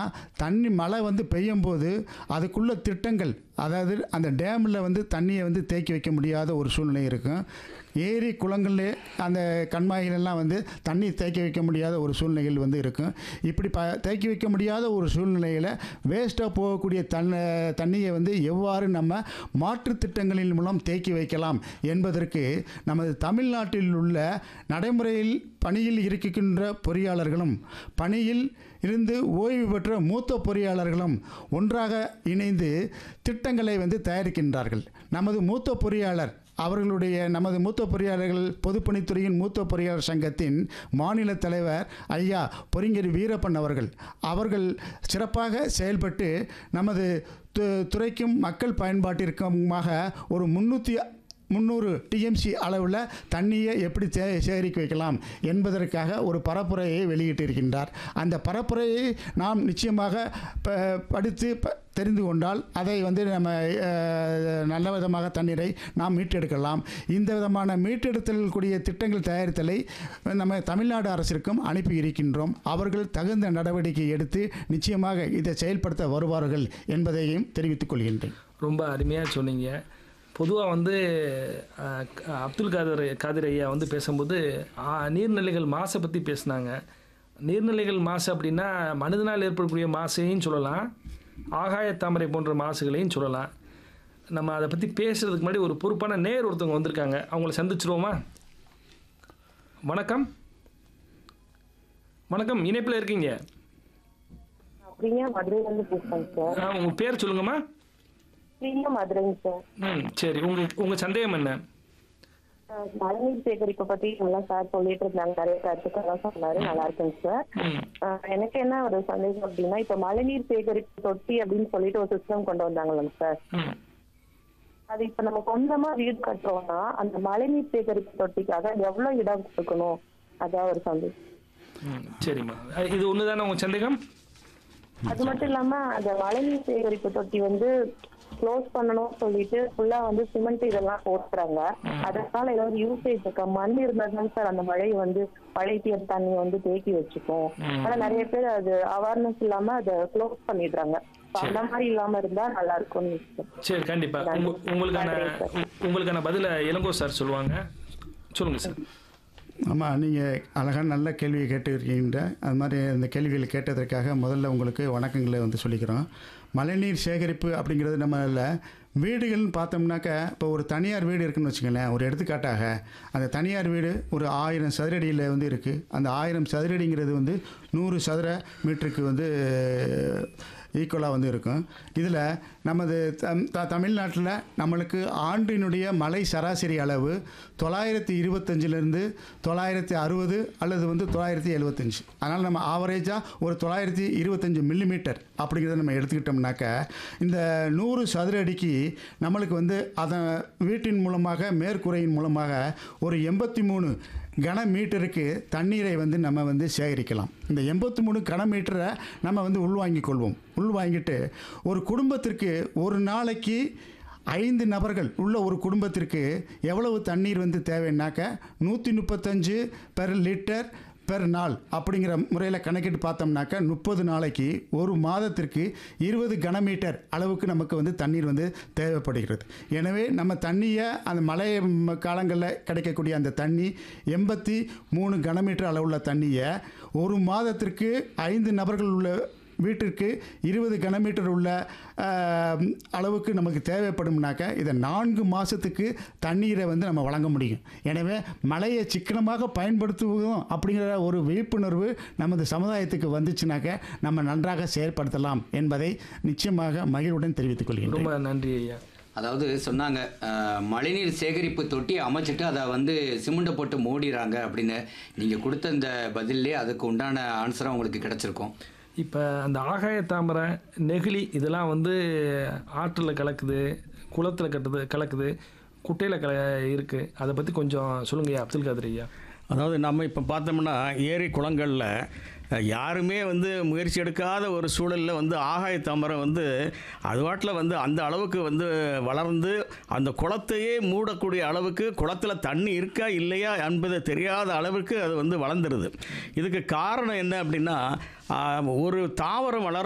தண்ணி மழை வந்து பெய்யும் போது அதுக்குள்ள திட்டங்கள் அதாவது அந்த டேமில் வந்து தண்ணியை வந்து தேக்கி வைக்க முடியாத ஒரு சூழ்நிலை இருக்கும் ஏரி குளங்கள்லே அந்த கண்மாய்களெல்லாம் வந்து தண்ணி தேக்கி வைக்க முடியாத ஒரு சூழ்நிலைகள் வந்து இருக்கும் இப்படி ப தேக்கி வைக்க முடியாத ஒரு சூழ்நிலையில் வேஸ்ட்டாக போகக்கூடிய தன் தண்ணியை வந்து எவ்வாறு நம்ம மாற்றுத் திட்டங்களின் மூலம் தேக்கி வைக்கலாம் என்பதற்கு நமது தமிழ்நாட்டில் உள்ள நடைமுறையில் பணியில் இருக்கின்ற பொறியாளர்களும் பணியில் இருந்து ஓய்வு பெற்ற மூத்த பொறியாளர்களும் ஒன்றாக இணைந்து திட்டங்களை வந்து தயாரிக்கின்றார்கள் நமது மூத்த பொறியாளர் அவர்களுடைய நமது மூத்த பொறியாளர்கள் பொதுப்பணித்துறையின் மூத்த பொறியாளர் சங்கத்தின் மாநில தலைவர் ஐயா பொறிஞர் வீரப்பன் அவர்கள் அவர்கள் சிறப்பாக செயல்பட்டு நமது து- துறைக்கும் மக்கள் பயன்பாட்டிற்குமாக ஒரு முன்னூற்றி முந்நூறு டிஎம்சி அளவில் தண்ணியை எப்படி சே சேகரிக்க வைக்கலாம் என்பதற்காக ஒரு பரப்புரையை வெளியிட்டிருக்கின்றார் அந்த பரப்புரையை நாம் நிச்சயமாக ப- படித்து ப- தெரிந்து கொண்டால் அதை வந்து நம்ம அஹ், நல்ல விதமாக தண்ணீரை நாம் மீட்டெடுக்கலாம் இந்த விதமான மீட்டெடுத்தல் கூடிய திட்டங்கள் தயாரித்தலை நம்ம தமிழ்நாடு அரசிற்கும் அனுப்பி இருக்கின்றோம் அவர்கள் தகுந்த நடவடிக்கை எடுத்து நிச்சயமாக இதை செயல்படுத்த வருவார்கள் என்பதையும் தெரிவித்துக் கொள்கின்றேன் ரொம்ப அருமையாக சொன்னீங்க பொதுவாக வந்து அஹ், க- அப்துல் காதர் காதிர் ஐயா வந்து பேசும்போது ஆ, நீர்நிலைகள் மாசை பற்றி பேசுனாங்க நீர்நிலைகள் மாசு அப்படின்னா மனிதனால் ஏற்படக்கூடிய மாசையும் சொல்லலாம் ஆகாய தாமரை போன்ற மாசுகளையும் சொல்லலாம் நம்ம அதை பற்றி பேசுறதுக்கு முன்னாடி ஒரு பொறுப்பான நேர் ஒருத்தவங்க வந்திருக்காங்க அவங்கள சந்திச்சிருவோமா வணக்கம் வணக்கம் இணைப்பில் இருக்கீங்க பிரியா மதுரையில இருந்து பேசுறேங்க சார் ஆ, உங்க பேர் சொல்லுங்கம்மா பிரியா மதுரைங்க சார் ம் சரி உங்க உங்க சந்தேகம் என்ன அஹ் மழைநீர் சேகரிப்பை பத்தி நல்லா சார் சொல்லிட்டு இருந்தாங்க நிறைய கருத்துக்கள்லாம் சொன்னாரு நல்லா இருக்குங்க சார் ம் அஹ் எனக்கு என்ன ஒரு சந்தேகம் அப்படின்னா இப்ப மழைநீர் சேகரிப்பு தொட்டி அப்படின்னு சொல்லிட்டு ஒரு சிஸ்டம் கொண்டு வந்தாங்கல்ல சார் ம் அது இப்ப நம்ம சொந்தமா வீடு கட்டுறோம்னா அந்த மழைநீர் சேகரிப்பு தொட்டிக்காக எவ்வளவு இடம் கொடுக்கணும் அதான் ஒரு சந்தேகம் ம், சரிம்மா அஹ், இது ஒன்று தானே உங்கள் சந்தேகம் அது மட்டும் இல்லாம அந்த மழைநீர் சேகரிப்பு தொட்டி வந்து க்ளோஸ் பண்ணணும் சொல்லிட்டு ஃபுல்லா வந்து சிமெண்ட் இதெல்லாம் போட்டுறாங்க அதனால ஏதாவது யூசேஜ் இருக்கா மண் இருந்தாதான் சார் அந்த மழை வந்து மழை பெய்ய தண்ணி வந்து தேக்கி வச்சுக்கும் ஆனா நிறைய பேர் அது அவேர்னஸ் இல்லாம அதை க்ளோஸ் பண்ணிடுறாங்க So அந்த மாதிரி இல்லாம இருந்தா நல்லா இருக்கும்னு யோசிச்சேன். சரி கண்டிப்பாக உங்க உங்களுக்கான உ- உங்களுக்கான பதிலை இளங்கோ சார் சொல்லுவாங்க சொல்லுங்கள் சார் ஆமாம் நீங்கள் அழகான நல்ல கேள்வியை கேட்டுருக்கீங்க அது மாதிரி இந்த கேள்விகளை கேட்டதற்காக முதல்ல உங்களுக்கு வணக்கங்களை வந்து சொல்லிக்கிறோம் மழைநீர் சேகரிப்பு அப்படிங்கிறது நம்மள வீடுகள்னு பார்த்தோம்னாக்க இப்போ ஒரு தனியார் வீடு இருக்குன்னு வச்சுக்கோங்களேன் ஒரு எடுத்துக்காட்டாக அந்த தனியார் வீடு ஒரு ஆயிரம் சதுரடியில் வந்து இருக்குது அந்த ஆயிரம் சதுரடிங்கிறது வந்து நூறு சதுர மீட்டருக்கு வந்து ஈக்குவலாக வந்து இருக்கும் இதில் நமது தம் த தமிழ்நாட்டில் நம்மளுக்கு ஆண்டினுடைய மழை சராசரி அளவு தொள்ளாயிரத்தி இருபத்தஞ்சிலேருந்து தொள்ளாயிரத்தி அறுபது அல்லது வந்து தொள்ளாயிரத்தி எழுபத்தஞ்சு அதனால் நம்ம ஆவரேஜாக ஒரு தொள்ளாயிரத்தி இருபத்தஞ்சு மில்லிமீட்டர் அப்படிங்கிறத நம்ம எடுத்துக்கிட்டோம்னாக்க இந்த நூறு சதுர அடிக்கு நம்மளுக்கு வந்து அதன் வீட்டின் மூலமாக மேற்கூரையின் மூலமாக ஒரு எண்பத்தி மூணு கன மீட்டருக்கு தண்ணீரை வந்து நம்ம வந்து சேகரிக்கலாம் இந்த எண்பத்தி மூணு கன மீட்டரை நம்ம வந்து உள்வாங்கிக் கொள்வோம் உள்வாங்கிட்டு ஒரு குடும்பத்திற்கு ஒரு நாளைக்கு ஐந்து நபர்கள் உள்ள ஒரு குடும்பத்திற்கு எவ்வளவு தண்ணீர் வந்து தேவைன்னாக்க நூற்றி முப்பத்தஞ்சு பெர் லிட்டர் பெர் நாள் அப்படிங்கிற முறையில் கணக்கிட்டு பார்த்தோம்னாக்க முப்பது நாளைக்கு ஒரு மாதத்திற்கு இருபது கனமீட்டர் அளவுக்கு நமக்கு வந்து தண்ணீர் வந்து தேவைப்படுகிறது எனவே நம்ம தண்ணியை அந்த மழை காலங்களில் கிடைக்கக்கூடிய அந்த தண்ணி எண்பத்தி மூணு கனமீட்டர் அளவுள்ள தண்ணியை ஒரு மாதத்திற்கு ஐந்து நபர்கள் உள்ள வீட்டிற்கு இருபது கனமீட்டர் உள்ள ஆஹ், அளவுக்கு நமக்கு தேவைப்படும்னாக்க இதை நான்கு மாதத்துக்கு தண்ணீரை வந்து நம்ம வழங்க முடியும் எனவே மழையை சிக்கனமாக பயன்படுத்துவதும் அப்படிங்கிற ஒரு விழிப்புணர்வு நமது சமுதாயத்துக்கு வந்துச்சுனாக்க நம்ம நன்றாக செயற்படுத்தலாம் என்பதை நிச்சயமாக மகிழ்வுடன் தெரிவித்துக் கொள்கின்றேன் ரொம்ப நன்றி ஐயா அதாவது சொன்னாங்க அஹ், மழைநீர் சேகரிப்பு தொட்டி அமைச்சிட்டு அதை வந்து சிமெண்ட்டை போட்டு மூடிறாங்க அப்படின்னு நீங்கள் கொடுத்த இந்த பதிலே அதுக்கு உண்டான ஆன்சராக உங்களுக்கு கிடச்சிருக்கும் இப்போ அந்த ஆகாய தாமரை நெகிழி இதெல்லாம் வந்து ஆற்றில் கலக்குது குளத்தில் கட்டுது கலக்குது குட்டையில் கல இருக்குது அதை பற்றி கொஞ்சம் சொல்லுங்கய்யா அப்துல் காதர் ஐயா அதாவது நம்ம இப்போ பார்த்தோம்னா ஏரி குளங்களில் அஹ், யாருமே வந்து முயற்சி எடுக்காத ஒரு சூழலில் வந்து ஆகாய தாமரை வந்து அது வாட்டில் வந்து அந்த அளவுக்கு வந்து வளர்ந்து அந்த குளத்தையே மூடக்கூடிய அளவுக்கு குளத்தில் தண்ணி இருக்கா இல்லையா என்பது தெரியாத அளவுக்கு அது வந்து வளர்ந்துருது இதுக்கு காரணம் என்ன அப்படின்னா ஆஹ், ஒரு தாவரம் வளர